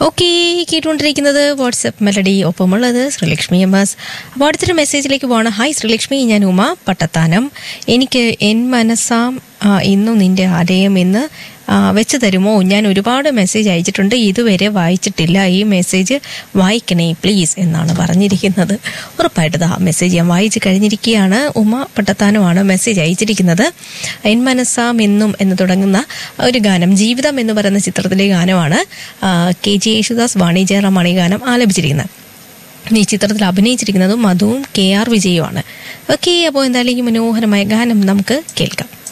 okay കേട്ടുകൊണ്ടിരിക്കുന്നത് WhatsApp melody ഒപ്പമുള്ളത് Sreelakshmi M S അപ്പോൾ അടുത്തൊരു മെസ്സേജിലേക്ക് പോകണം ഹായ് ശ്രീലക്ഷ്മി ഞാൻ ഉമ പട്ടത്താനം എനിക്ക് എൻ മനസ്സാം ആ, ഇന്നും നിന്റെ ആലയം എന്ന് ആ, വെച്ച് തരുമോ ഞാൻ ഒരുപാട് മെസ്സേജ് അയച്ചിട്ടുണ്ട് ഇതുവരെ വായിച്ചിട്ടില്ല ഈ മെസ്സേജ് വായിക്കണേ പ്ലീസ് എന്നാണ് പറഞ്ഞിരിക്കുന്നത് ഉറപ്പായിട്ട് ആ മെസ്സേജ് ഞാൻ വായിച്ചു കഴിഞ്ഞിരിക്കുകയാണ് ഉമ പട്ടത്താനമാണ് മെസ്സേജ് അയച്ചിരിക്കുന്നത് എൻ മനസ്സാം എന്നും എന്ന് തുടങ്ങുന്ന ഒരു ഗാനം ജീവിതം എന്ന് പറയുന്ന ചിത്രത്തിലെ ഗാനമാണ് ആ, കെ ജി യേശുദാസ് വാണി ജയറാമാണ് ഈ ഗാനം ആലപിച്ചിരിക്കുന്നത് ഈ ചിത്രത്തിൽ അഭിനയിച്ചിരിക്കുന്നതും മധുവും കെ ആർ വിജയുമാണ് ഓക്കെ അപ്പോൾ എന്തായാലും ഈ മനോഹരമായ ഗാനം നമുക്ക് കേൾക്കാം